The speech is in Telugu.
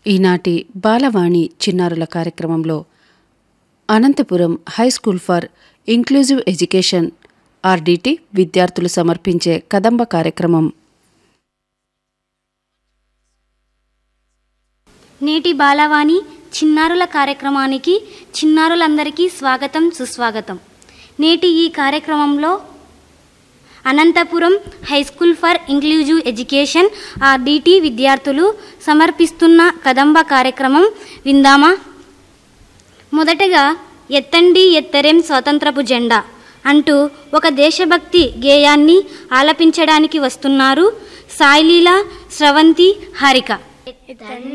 ఈనాటి బాలవాణి చిన్నారుల కార్యక్రమంలో Anantapuram high school for inclusive education RDT విద్యార్థులు సమర్పించే కదంబ కార్యక్రమం నేటి బాలవాణి చిన్నారుల కార్యక్రమానికి చిన్నారులందరికీ స్వాగతం సుస్వాగతం నేటి ఈ కార్యక్రమంలో Anantapuram high school for inclusive education RDT విద్యార్థులు సమర్పిస్తున్న కదంబ కార్యక్రమం విందామా మొదటగా ఎత్తండి ఎత్తరేం స్వాతంత్రపు జెండా అంటూ ఒక దేశభక్తి గేయాన్ని ఆలపించడానికి వస్తున్నారు సాయిలీల స్రవంతి హారిక